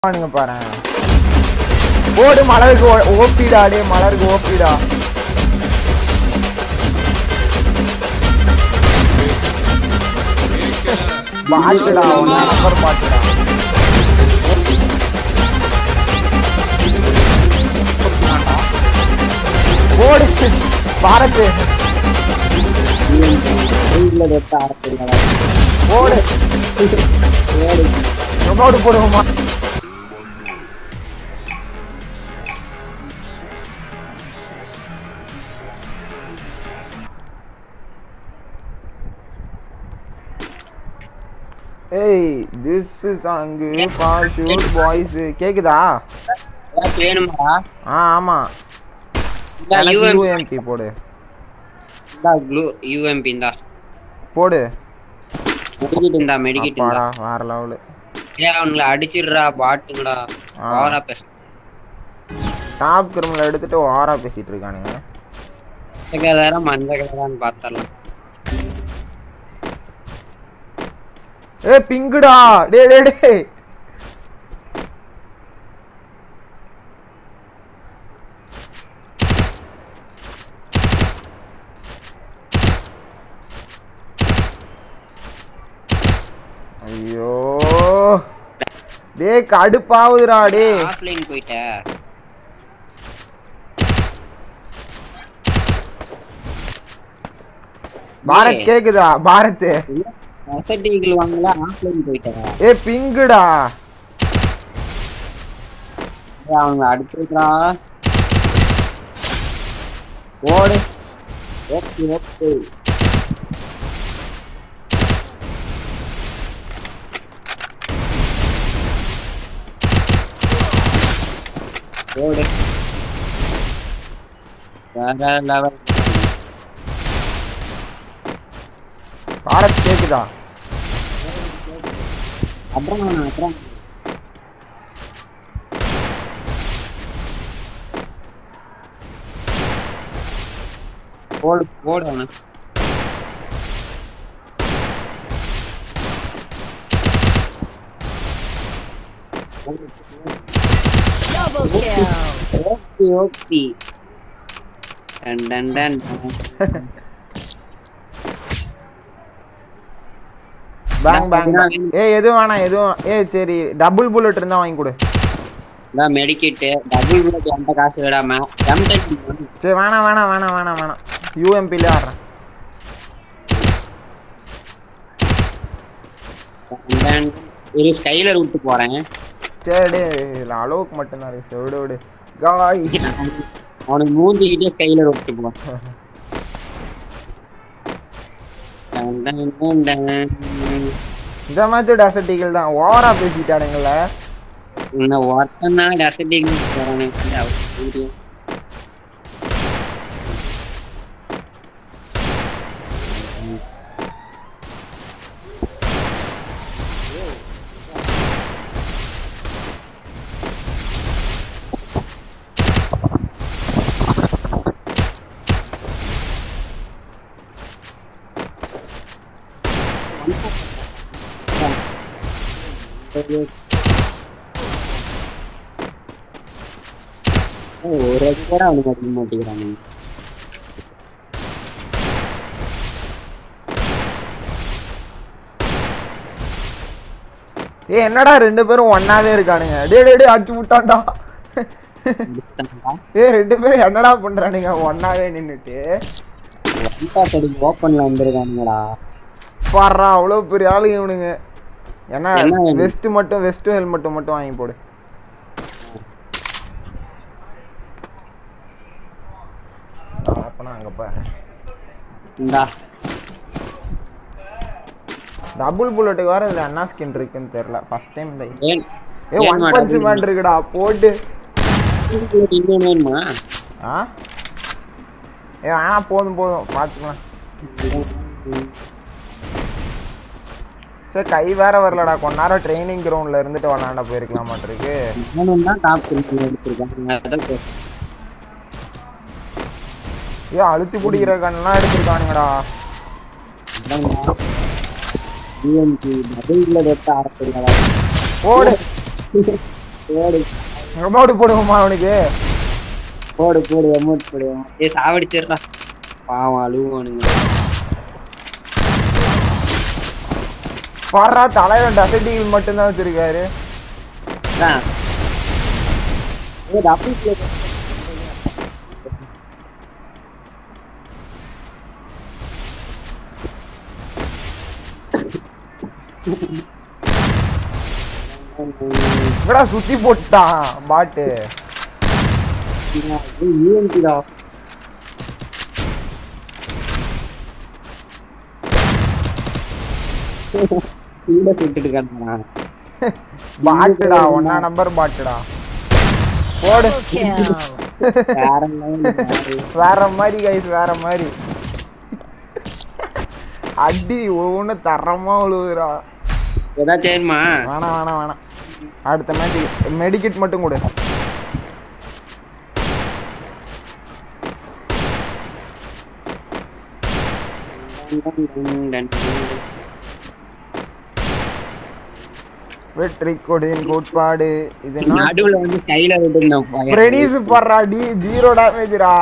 பாருங்க பாரு போடு மலருக்கு ஓப்பிடா டே மலருக்கு ஓப்பிடா பாட்டுடா ஒன்னா நம்பர் பாட்டுடா போடு பாரத்து போடு நோடு போடுவோமா ஏய் this song for shoot boys கேக்குதா ஏதாச்சும் வேணுமாடா ஆ ஆமா இந்தா எனக்கு UMP யூஎம்பி போடு இந்தா க்ளூ UMP இந்தா போடு மெடிக்கிட் இந்தா மெடிக்கிட் இந்தா அப்பாடா வேற லெவலு ஏய் அவனுங்கள அடிச்சிடுறா பாட்டுங்கடா ஆ. ஓவரா பேச டாப் கிரிமினல் எடுத்துட்டு ஓரா பேசிட்டு இருக்கானுங்க கலரா மஞ்சள் கலரான்னு பார்த்தரலாம் ஏ பிங்குடா டே டே டே ஐயோ டே கடுப்பாவுதுடா டே ஆஃப்லைன் போயிட்ட பாரத் கேக்குதா பாரத் அசட்டிகள் வாங்கல ஆஃப்லைன் போயிட்டா ஏ பிங்குடா அவங்க அடிச்சிருக்கா ஓடு ஓகே ஓகே ஓடு வேற லெவல் பாரத் கேக்குதா அப்புறம் அப்புறம் ஓடு ஓடு அவனை Double kill. Okay okay done done done bang bang ஏ எதுவும் வேணாம் எதுவும் ஏ சரி டபுள் புல்லட் இருந்தா வாங்கி கொடு இதான் மெடிக்கிட்டு டபுள் புல்லட் எந்த காசு விடாம எம் தேர்ட்டி சரி வேணாம் வேணாம் வேணாம் வேணாம் வேணாம் யூஎம்பிலே ஆடுறேன் இரு ஸ்கைலர் விட்டு போறேன் சரி டே இதில் அளவுக்கு மட்டும்தான் இருக்கு சரி, விடு விடு காய் அவனுக்கு மூஞ்சிக்கிட்டே ஸ்கைலர் விட்டு போறேன் டன் டன் டன் டன். இந்த மாதிரி டெசர்ட்டிகள் தான் ஓவரா பேசிட்டானுங்கள உன்னை ஒருத்தன் தான் டெசர்ட்டிங் போறானு வீடியோ ஒரு கூட அவனுக்கு அடிக்க மாட்டேங்கிறாங்க ஏ என்னடா ரெண்டு பேரும் ஒன்னாவே இருக்கானுங்க டே டே டே அடிச்சு விட்டான்டா முடிச்சிட்டாங்களா ஏ ரெண்டு பேரும் என்னடா பண்றானுங்க ஒன்னாவே நின்னுட்டு வந்தா சரி ஓப்பன்ல வந்திருக்கானுங்கடா பாடுறா அவ்வளோ பெரிய ஆளு இவனுங்க என்ன என்ன வேணும்? வெஸ்ட் மட்டும் வெஸ்ட்டும் ஹெல்மெட்டும் மட்டும் வாங்கி போடு அப்பனா அங்க பாரு இந்தா டபுள் புல்லட்டுக்கு வர இதுல என்ன ஸ்கின் இருக்குன்னு தெரியல ஃபர்ஸ்ட் டைம் இந்த ஏன் ஏ ஒன் ஏன்மா பஞ்ச் double மேன் இருக்குடா போட்டு இன்னொன்னு வேணுமா ஆ ஏ வேணா போதும் போதும் பார்த்துக்கலாம் சரி கை வேற வரலடா கொஞ்ச நேரம் ட்ரைனிங் கிரவுண்ட்ல இருந்துட்டு விளாண்ட போயிருக்கலாம் மாட்டிருக்கு இவனும் தான் டாப் திருப்பி எடுத்திருக்காங்க அதான் பே- ஏ அழுத்தி பிடிக்கிற கண்ணெல்லாம் எடுத்திருக்கானுங்கடா அதான்டா. UMP டபுள்ல எடுத்து ஆரம்பிக்கிறதா ஓடு போடு எமௌண்ட் போடுவோமா அவனுக்கு போடு போடு அமௌண்ட் போடு ஏ சாவடிச்சிடுறா பாவம் அழுவானுங்க பாடுறா தலைவன் டசட்டிகள் மட்டும்தான் வச்சிருக்காரு அதான். ஏ, double play. இங்கடா சுத்தி போட்டான் பாட்டு ஏய், EMP டா. கீழ சுட்டுட்டு கிடந்தானா? பாட்டுடா ஒன்னா நம்பர் பாட்டுடா போடு Double kill. வேற level பாரு. வேற மாதிரி கைஸ் வேற மாதிரி அடி ஒவ்வொன்றும் தரமா விழுவுறா ஏதாச்சும் வேணுமா வேணாம் வேணாம் வேணாம் அடுத்த மேட்ச் மெடிக்கெட் மட்டும் கொடு வெற்றி கொடியின் கோட்பாடு இது நடுவுல வந்து ஸ்கைல விட்டுருந்தோம் பிரெடிஸ் படுறா டி ஜீரோ டேமேஜ்ரா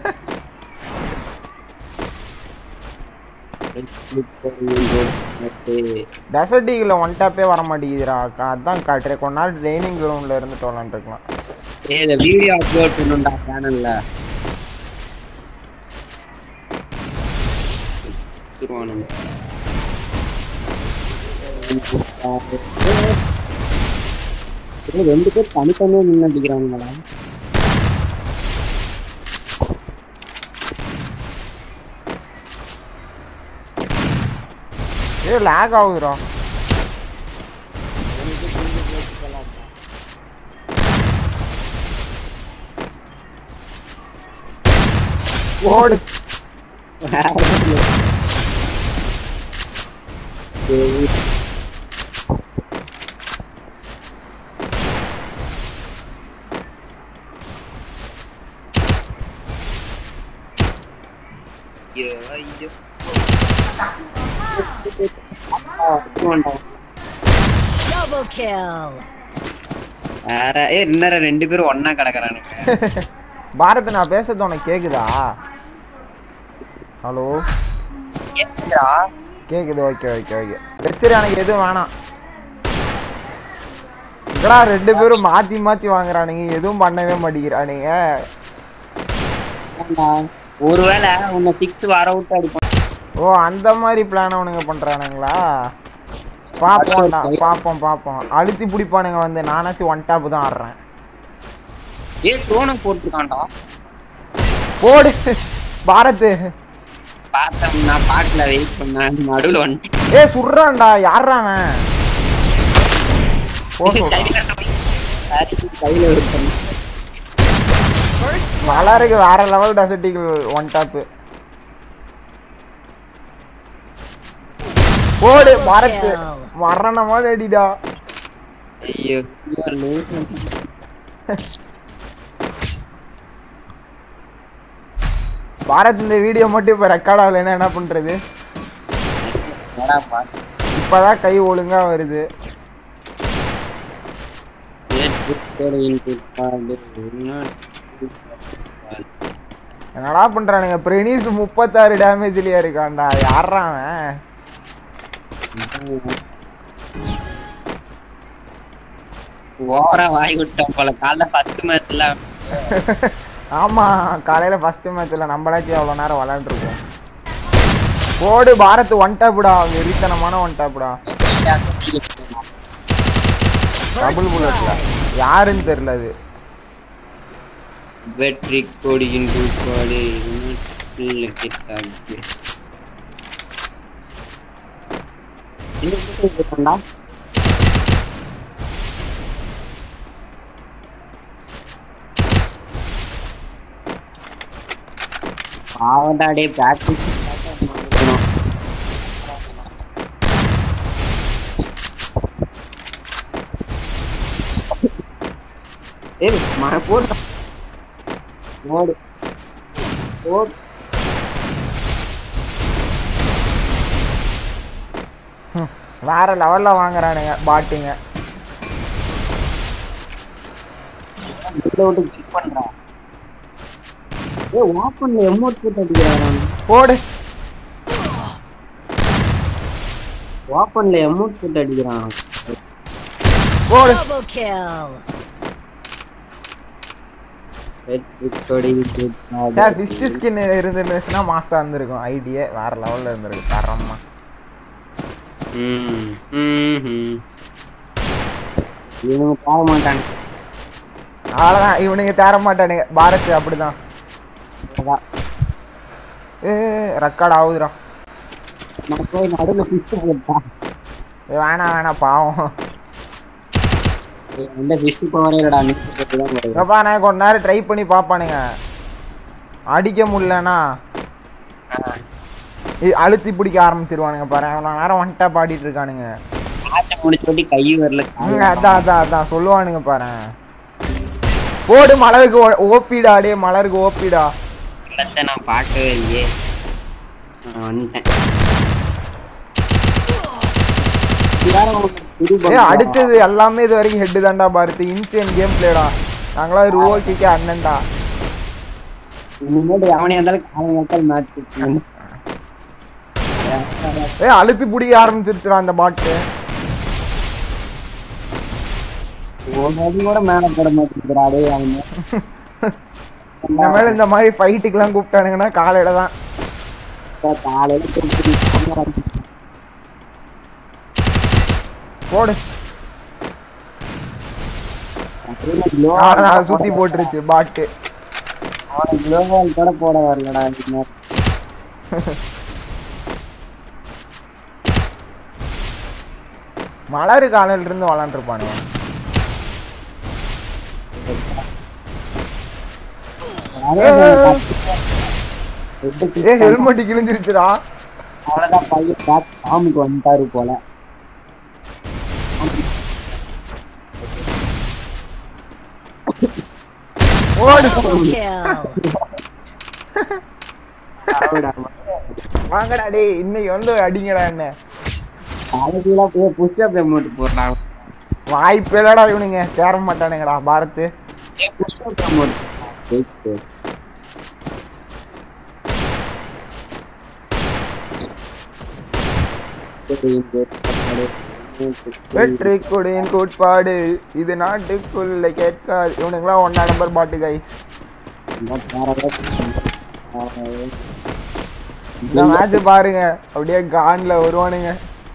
டெசர்ட் ஈகில் ஒன் டாப்பே வர மாட்டேங்குதுடா க- அதான் காட்டுறேன் கொஞ்ச நாள் ட்ரைனிங் கிரவுண்ட்ல இருந்து விளாண்டுருக்கலாம் ஏய் இந்த வீடியோ அப்லோட் பண்ணுடா சேனல்ல சிறுவானுங்க ஏய், ரெண்டு பேர் தனித்தனியா நின்று அடிக்கிறாங்களா ஏ லேக் ஆகுதுடா ஓடு ஏய், ஐயோ, ஐயோ. ஆ, வேண்டாம். Double kill. வேற ஏ இன்னும் ரெண்டு பேரும் ஒண்ணா கிடக்குறானுங்க பாரத் நான் பேசுறது உனக்கு கேக்குதா ஹலோ கேக்குதா? கேக்குது ஓகே ஓகே ஓகே வச்சிரு எனக்கு எதுவும் வேணாம் இதடா ரெண்டு பேரும் மாத்தி மாத்தி வாங்குறானுங்க எதுவும் பண்ணவே மாட்டேங்கிறானுங்க ஏன்டா? ஒருவேளை உன்னை சிக்ஸ் வர விட்டு அடிப்பான் ஓ அந்த மாதிரி பிளான் அவனுங்க பண்றானுங்களா பாப்போம்டா பாப்போம் பாப்போம் அழுத்தி பிடிப்பானுங்க வந்து நானாச்சும் ஒன் டாப் தான் ஆடுறேன் ஏ த்ரோனம் போட்டிருக்கான்டா போடு பாரத் பார்த்தேன் நான் பார்க்கல வெயிட் பண்ணேன் நடுவுல வந்து ஏ சுடுறான்டா யார்றா அவன் போ சொல்றான் கையில விட்டு First மலருக்கு வேற லெவல் டெசர்ட்டிகள் ஒன் டாப் போடு பாரத் kill. மரணமா அடிடா ஐயோ you are losing. பாரத் இந்த வீடியோ மட்டும் இப்ப ரெக்கார்ட் ஆகலைன்னா என்ன பண்றது என்னடா பாத்து. இப்பதான் கை ஒழுங்கா வருது Get put into card. Not என்னடா பண்றானுங்க பிரெனிஸ் முப்பத்தாறு டேமேஜ்லயா இருக்கான்டா யாரா அவன் ஓவரா வாய் விட்டான் போல காலைல பத்து மேட்ச்ல ஆமா காலையில ஃபர்ஸ்ட் மேட்ச்ல நம்மளாச்சும் அவ்வளவு நேரம் விளையாண்டுருக்கோம் போடு பாரத் ஒன் டாப்டா வெறித்தனமான ஒன் டாப்டா டபுள் புல்லட்ல யாருன்னு தெரியல அது வெற்றி கொடியின் தூக்காடு இல்லை கிட்டாது பாவண்டா டே பிராக்டிஸ் ஏய் மா போடு ஓடு ஓடு வேற லெவல்ல வாங்குறானுங்க பாட்டுங்க உள்ள விட்டு கிளிக் பண்றான் ஏ ஓப்பன்ல எமோட் போட்டு அடிக்கிறான் போடு ஓப்பன்ல எமோட் போட்டு அடிக்கிறான் போடு Double kill. Sir fish skin இருந்துருந்துச்சுன்னா மாசா இருந்திருக்கும் ஐடியே வேற லெவல்ல இருந்திருக்கு தரமா ம் ம் ம். இவனுங்க போக மாட்டாங்க அவ்வளவுதான் இவனுங்க தேர மாட்டானுங்க பாரத் அப்படிதான் அதான். ஏ ரெக்கார்ட் ஆகுதுடா நான் போய் நடுவில் ஃபிஸ்ட் போட்டான் ஏய், வேணாம் வேணாம் பாவம் எந்த ஃபிஸ்ட் பவரே இல்லடா நியூஸ் போட்டு தான் வருது எப்பா நான் கொஞ்ச நேரம் ட்ரை பண்ணி பார்ப்பானுங்க அடிக்க முடியலனா அழுத்தி பிடிக்க ஆரம்பிச்சிருவானுங்க பாரு அவ்வளோ நேரம் வந்துட்டா பாடிட்டு இருக்கானுங்க மேட்சை முடிச்சு ஓட்டி கை வரல ம், அதான் அதான் அதான் சொல்லுவானுங்க பாரு போடு மலருக்கு ஓப்பிடா டே மலருக்கு ஓப்பிடா இடத்தை நான் பார்க்கவே இல்லையே நான் வந்துட்டேன் வேற உனக்கு புது ஏ பக்கம் அடுத்தது எல்லாமே இது வரைக்கும் ஹெட் தான்டா பாரத் இன்சியன் கேம் பிளேடா நாங்களாம் ரூவோக்கிக்கு அண்ணன்டா இனிமேட்டு எவனையா இருந்தாலும் காலங்காலத்தால் மேட்ச் கொடுக்கணும் ஏ அழுத்தி பிடிக்க ஆரம்பிச்சிருச்சுடா அந்த பாட்டு ஒரு அடி கூட மேல போட மாட்டேங்கிறா டேய் அவன் இந்த மேல இந்த மாதிரி ஃபைட்டுக்கெல்லாம் கூப்பிட்டானுங்கன்னா காலையில தான் காலையில கொடுத்துட்டு போடு global அவ்வளவுதான் சுத்தி போட்டுருச்சு பாட்டு அவனுக்கு global கூட போட வரலடா இந்த மாதிரி. மலரு காலையில இருந்து விளாண்டுருப்பானுங்க அதே மாதிரி ரெட்டு ஏ ஹெல்மெட் கிழிஞ்சிருச்சுடா அவ்வளவுதான் பையன் பேக் ஃபார்முக்கு வந்துட்டாரு போல ஓடு Double kill. அவடா, வாங்கடா டேய் இன்னைக்கு வந்து அடிங்கடா என்ன காலேஜ்ல போய் புஷ் அப் அமௌண்ட் போடுறான் வாய்ப்பு இல்லடா இவனுங்க சேர மாட்டானுங்கடா பாரத் புஷ் அப் அமௌண்ட் வெற்றி கொடியின் கோட்பாடு இது நாட்டுக்குள்ள கேட்காது இவனுங்களாம் ஒன்னா நம்பர் பாட்டு கை இந்த மேட்ச் பாருங்க அப்படியே கான்ல வருவானுங்க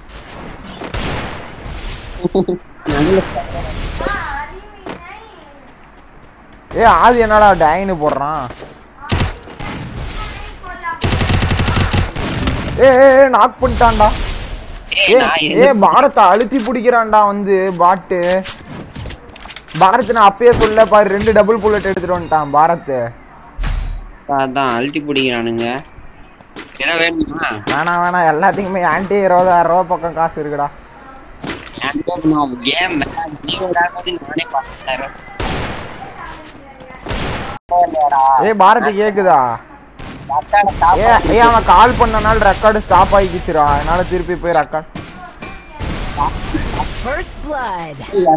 ஏ ஆதி என்னடா டைன்னு போடுறான் ஏ ஏ நாக் பண்ணிட்டான்டா ஏ ஏ பாரத்தை அழுத்தி பிடிக்கிறான்டா வந்து பாட்டு பாரத் நான் அப்பயே சொல்ல பாரு ரெண்டு டபுள் புல்லட் எடுத்துட்டு வந்துட்டான் பாரத் அதான் அழுத்தி பிடிக்கிறானுங்க எதாவது வேணுமா வேணாம் வேணாம் எல்லாத்துக்குமே ஆன்டி இருபதாயிரம் ரூபா பக்கம் காசு இருக்குடா கேம் நீ விடாமது நானே பார்த்துட்டாரு ஏ பாரத் கேக்குதா ஏ ஏ அவன் கால் பண்ணனால ரெக்கார்டு ஸ்டாப் ஆகிக்கிச்சுடா அதனால திருப்பி போய் ரெக்கார்ட் First blood.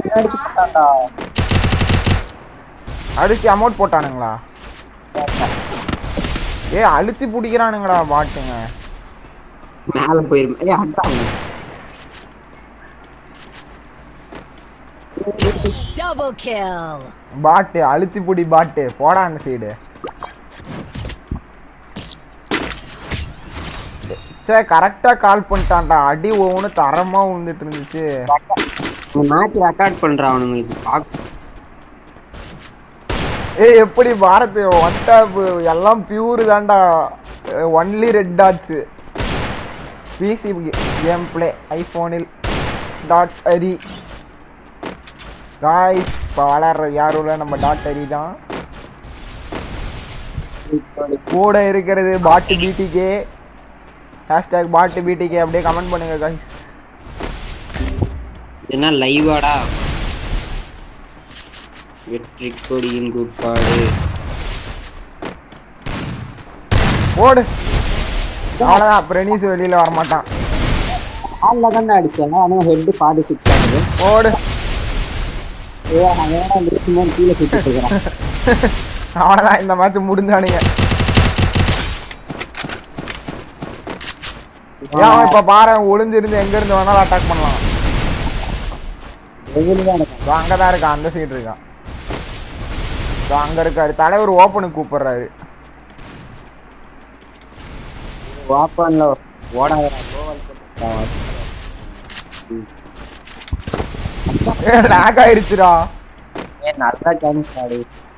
அடிச்சு அமௌண்ட் போட்டானுங்களா ஏ அழுத்தி பிடிக்கிறானுங்கடா பாட்டுங்க மேல போயிரும் ஏய் அதான் Double kill. பாட்டு அழுத்தி புடி பாட்டு போடா அந்த சைடு சே கரெக்டா கால் பண்ணிட்டான்டா அடி ஒவ்வொன்று தரமா விழுந்துட்டு இருந்துச்சு மேட்ச் ரெக்கார்ட் பண்றான் அவனுங்களுக்கு பாக்க ஏய் எப்படி பாரத் ஒன் டாப் எல்லாம் பியூர் தான்டா only red dots PC game play ஐஃபோனில் டாட் அரி காய்ஸ் இப்போ வளர்றது யாரும் இல்லை நம்ம டாட் அரி தான் கூட இருக்கிறது பாட்டு பிடிகே ஹேஷ்டேக் பாட்டு பிடிகே அப்படியே கமெண்ட் பண்ணுங்க காய்ஸ் என்ன லைவாடா வெற்றி கொடியின் கூட்பாடு போடு அவ்வளோதான் அப்புறம் ரெனீஸ் வெளியில் வரமாட்டான் காலில் தானே அடிச்சேன் ஆனா ஹெட் ஃபார்ட்டி சிக்ஸ் ஆகுது போடு ஏ அவன் லூசு மாதிரி கீழே சுத்திட்டு இருக்கிறான் அவ்வளோதான் இந்த மேட்ச் முடிஞ்சானுங்க ஏன் இப்ப பாரு ஒளிஞ்சிருந்து எங்க இருந்து வேணாலும் அட்டாக் பண்ணலாம் வெகுலிதான் இருக்கும் இதோ அங்கதான் இருக்கான் அந்த சைடு இருக்கான் இதோ அங்க இருக்காரு தலைவர் ஓப்பனுக்கு கூப்பிடுறாரு வாப்பான்ல ஓடாதடா கோவல் போட்டு ஏ லேக் ஆயிடுச்சுடா ஏ நல்லா சான்ஸ் ஆடு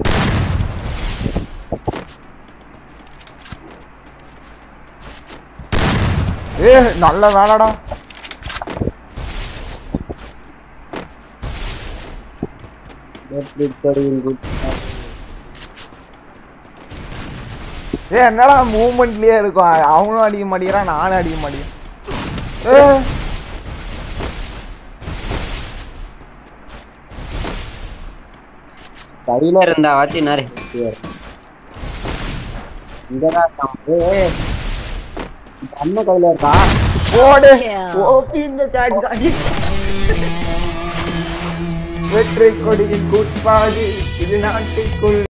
ஏ நல்ல வேலைடா ஏ என்னடா மூவ்மெண்ட்லயே இருக்கும் அவனும் அடிக்க மாட்டேங்கிறான் நானும் அடிக்க மாட்டேங்கிறேன் ஏ கையில இருந்தா வாத்தி நேரம் இங்கதான் இருக்கான் ஏய், இந்த அண்ணன் கையில இருக்கா போடு Kill. ஓபி இந்த சாட் காடி வெற்றி கொடியின் கூட்பாடு இது நாட்டுக்குள்